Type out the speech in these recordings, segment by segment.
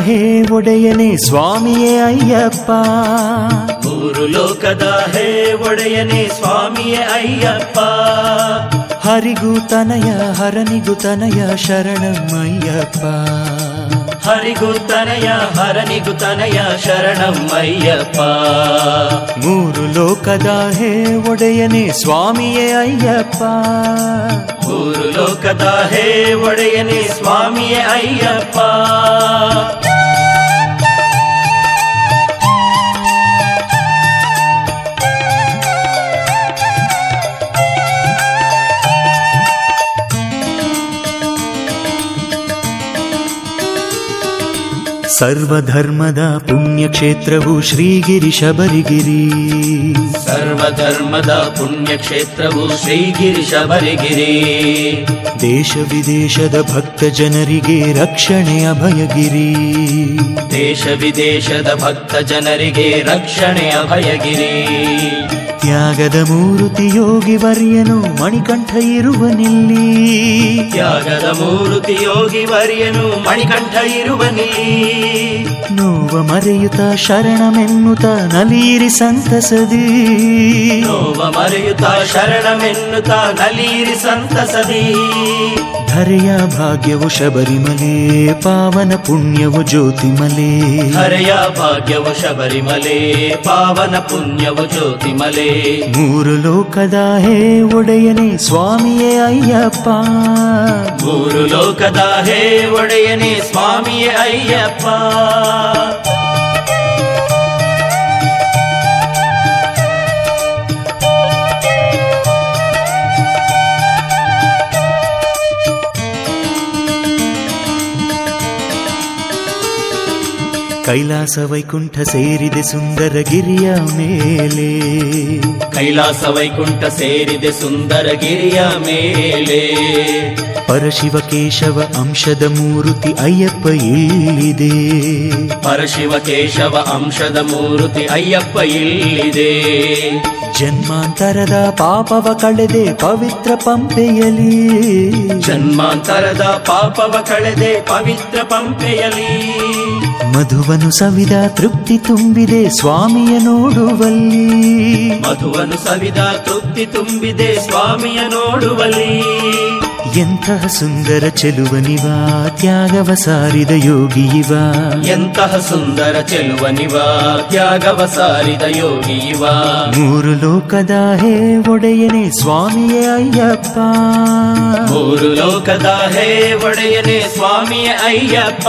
ಹೇ ಒಡೆಯನೇ ಸ್ವಾಮಿಯೇ ಅಯ್ಯಪ್ಪ ಮೂರು ಲೋಕದ ಹೇ ಒಡೆಯನೇ ಸ್ವಾಮಿಯೇ ಅಯ್ಯಪ್ಪ ಹರಿಗೂ ತನಯ ಹರನಿಗೂ ತನಯ ಶರಣಮ್ಮಯ್ಯಪ್ಪ ಹರಿಗೂ ತನಯ ಹರನಿಗೂ ತನಯ ಶರಣಮ್ಮಯ್ಯಪ್ಪ ಮೂರು ಲೋಕದ ಹೇ ಒಡೆಯನೇ ಸ್ವಾಮಿಯೇ ಅಯ್ಯಪ್ಪ ಮೂರು ಲೋಕದ ಹೇ ಒಡೆಯನೇ ಸ್ವಾಮಿಯೇ ಅಯ್ಯಪ್ಪ ಸರ್ವಧರ್ಮದ ಪುಣ್ಯಕ್ಷೇತ್ರವು ಶ್ರೀಗಿರಿ ಶಬರಿಗಿರಿ ಸರ್ವಧರ್ಮದ ಪುಣ್ಯಕ್ಷೇತ್ರವು ಶ್ರೀಗಿರಿ ಶಬರಿಗಿರಿ ದೇಶ ವಿದೇಶದ ಭಕ್ತ ಜನರಿಗೆ ರಕ್ಷಣೆ ಅಭಯಗಿರಿ ದೇಶ ವಿದೇಶದ ಭಕ್ತ ಜನರಿಗೆ ರಕ್ಷಣೆ ಅಭಯಗಿರಿ ತ್ಯಾಗದ ಮೂರುತಿ ಯೋಗಿ ವರ್ಯನು ಮಣಿಕಂಠ ಇರುವನಿಲ್ಲಿ ತ್ಯಾಗದ ಮೂರುತಿ ಯೋಗಿ ವರ್ಯನು ಮಣಿಕಂಠ ಇರುವನಿ ನೋವ ಮರೆಯುತ್ತ ಶರಣಮೆನ್ನುತ್ತ ನಲೀರಿ ಸಂತಸದಿ ನೋವ ಮರೆಯುತ್ತ ಶರಣಮೆನ್ನುತ್ತ ನಲೀರಿ ಸಂತಸದಿ ಧರೆಯ ಭಾಗ್ಯವು ಶಬರಿಮಲೆ ಪಾವನ ಪುಣ್ಯವು ಜ್ಯೋತಿಮಲೆ ಹರೆಯ ಭಾಗ್ಯವು ಶಬರಿಮಲೆ ಪಾವನ ಪುಣ್ಯವು ಜ್ಯೋತಿಮಲೆ ಮೂರು ಲೋಕದ ಹೇ ಒಡೆಯನೇ ಸ್ವಾಮಿಯೇ ಅಯ್ಯಪ್ಪ ಮೂರು ಲೋಕದ ಹೇ ಒಡೆಯನೇ ಸ್ವಾಮಿಯೇ ಅಯ್ಯಪ್ಪ ಕೈಲಾಸ ವೈಕುಂಠ ಸೇರಿದೆ ಸುಂದರ ಗಿರಿಯ ಮೇಲೆ ಕೈಲಾಸ ವೈಕುಂಠ ಸೇರಿದೆ ಸುಂದರ ಗಿರಿಯ ಮೇಲೆ ಪರಶಿವ ಕೇಶವ ಅಂಶದ ಮೂರುತಿ ಅಯ್ಯಪ್ಪ ಇಲ್ಲಿದೆ ಪರಶಿವ ಕೇಶವ ಅಂಶದ ಮೂರುತಿ ಅಯ್ಯಪ್ಪ ಇಲ್ಲಿದೆ ಜನ್ಮಾಂತರದ ಪಾಪವ ಕಳೆದೆ ಪವಿತ್ರ ಪಂಪೆಯಲಿ ಜನ್ಮಾಂತರದ ಪಾಪವ ಕಳೆದೆ ಪವಿತ್ರ ಪಂಪೆಯಲಿ ಮಧುವನು ಸವಿದ ತೃಪ್ತಿ ತುಂಬಿದೆ ಸ್ವಾಮಿಯ ನೋಡುವಲ್ಲಿ ಮಧುವನು ಸವಿದ ತೃಪ್ತಿ ತುಂಬಿದೆ ಸ್ವಾಮಿಯ ನೋಡುವಲ್ಲಿ ಎಂತಹ ಸುಂದರ ಚೆಲುವನಿವ ತ್ಯಾಗವ ಸಾರಿದ ಯೋಗಿಯಿವ ಎಂತಹ ಸುಂದರ ಚೆಲುವನಿವ ತ್ಯಾಗವ ಸಾರಿದ ಯೋಗಿ ಇವ ಮೂರು ಲೋಕದ ಹೇ ಒಡೆಯನೇ ಸ್ವಾಮಿಯೇ ಅಯ್ಯಪ್ಪ ಮೂರು ಲೋಕದ ಹೇ ಒಡೆಯನೇ ಸ್ವಾಮಿಯ ಅಯ್ಯಪ್ಪ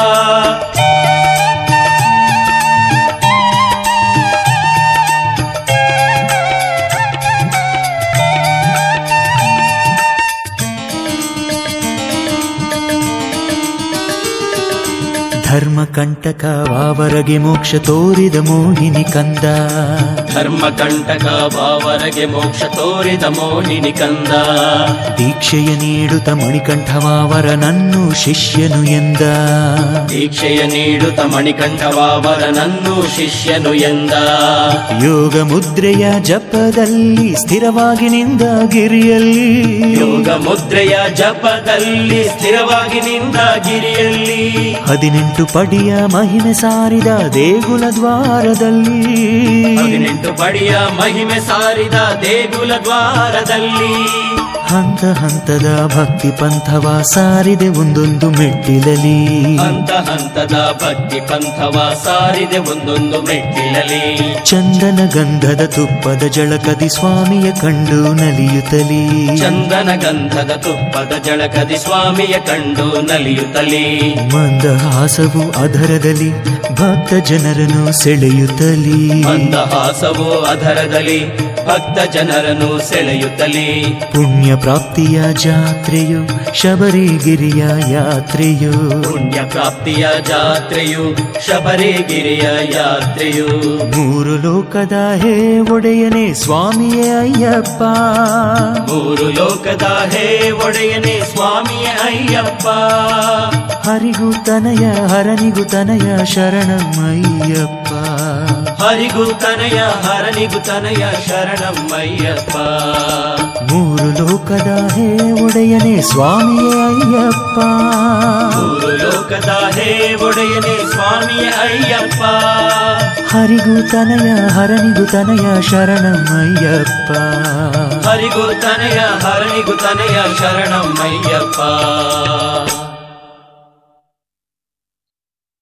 ಧರ್ಮ ಕಂಟಕ ವಾವರಗೆ ಮೋಕ್ಷ ತೋರಿದ ಮೋಹಿನಿ ಕಂದ ಧರ್ಮ ಕಂಟಕ ಬಾವರಗೆ ಮೋಕ್ಷ ತೋರಿದ ಮೋಹಿನಿ ಕಂದ ದೀಕ್ಷೆಯ ನೀಡುತ್ತ ಮಣಿಕಂಠ ವಾವರನನ್ನು ಶಿಷ್ಯನು ಎಂದ ದೀಕ್ಷೆಯ ನೀಡುತ್ತ ಮಣಿಕಂಠವಾವರನನ್ನು ಶಿಷ್ಯನು ಎಂದ ಯೋಗ ಮುದ್ರೆಯ ಜಪದಲ್ಲಿ ಸ್ಥಿರವಾಗಿ ನಿಂದ ಗಿರಿಯಲ್ಲಿ ಯೋಗ ಮುದ್ರೆಯ ಜಪದಲ್ಲಿ ಸ್ಥಿರವಾಗಿ ನಿಂದ ಗಿರಿಯಲ್ಲಿ ಹದಿನೆಂಟು ಪಡಿಯ ಮಹಿಮೆ ಸಾರಿದ ದೇಗುಲ ದ್ವಾರದಲ್ಲಿ ಹದಿನೆಂಟು ಪಡಿಯ ಮಹಿಮೆ ಸಾರಿದ ದೇಗುಲ ದ್ವಾರದಲ್ಲಿ ಹಂತ ಹಂತದ ಭಕ್ತಿ ಪಂಥವ ಸಾರಿದೆ ಒಂದೊಂದು ಮೆಟ್ಟಿಲಲಿ ಹಂತ ಹಂತದ ಭಕ್ತಿ ಪಂಥವ ಸಾರಿದೆ ಒಂದೊಂದು ಮೆಟ್ಟಿಲಲಿ ಚಂದನ ಗಂಧದ ತುಪ್ಪದ ಜಳಕದಿ ಸ್ವಾಮಿಯ ಕಂಡು ನಲಿಯುತ್ತಲಿ ಚಂದನ ಗಂಧದ ತುಪ್ಪದ ಜಳಕದಿ ಸ್ವಾಮಿಯ ಕಂಡು ನಲಿಯುತ್ತಲಿ ಮಂದಹಾಸವು ಅಧರದಲ್ಲಿ ಭಕ್ತ ಜನರನ್ನು ಸೆಳೆಯುತ್ತಲಿ ಮಂದಹಾಸವು ಅಧರದಲ್ಲಿ ಭಕ್ತ ಜನರನ್ನು ಸೆಳೆಯುತ್ತಲಿ ಪುಣ್ಯ ಪ್ರಾಪ್ತಿಯ ಜಾತ್ರೆಯು ಶಬರಿಗಿರಿಯ ಯಾತ್ರೆಯು ಪುಣ್ಯ ಪ್ರಾಪ್ತಿಯ ಜಾತ್ರೆಯು ಶಬರಿಗಿರಿಯ ಯಾತ್ರೆಯು ಮೂರು ಲೋಕದ ಹೇ ಒಡೆಯನೇ ಸ್ವಾಮಿಯೇ ಅಯ್ಯಪ್ಪ ಮೂರು ಲೋಕದ ಹೇ ಒಡೆಯನೇ ಸ್ವಾಮಿಯ ಅಯ್ಯಪ್ಪ ಹರಿಗೂ ತನಯ ಹರನಿಗೂ ತನಯ ಶರಣಮಯ್ಯಪ್ಪ ಹರಿಗೂ ತನಯ ಹರನಿಗೂ ತನಯ ಶರಣಮ್ಮಯ್ಯಪ್ಪ ಮೂರು ಲೋಕದ ಹೇ ಒಡೆಯನೇ ಸ್ವಾಮಿಯೇ ಅಯ್ಯಪ್ಪ ಮೂರು ಲೋಕದ ಹೇ ಒಡೆಯನೇ ಸ್ವಾಮಿಯ ಅಯ್ಯಪ್ಪ ಹರಿಗೂ ತನಯ ಹರನಿಗೂ ತನಯ ಶರಣಂ ಅಯ್ಯಪ್ಪ ಹರಿಗೂ ತನಯ ಹರನಿಗೂ ತನಯ ಶರಣಂ ಅಯ್ಯಪ್ಪ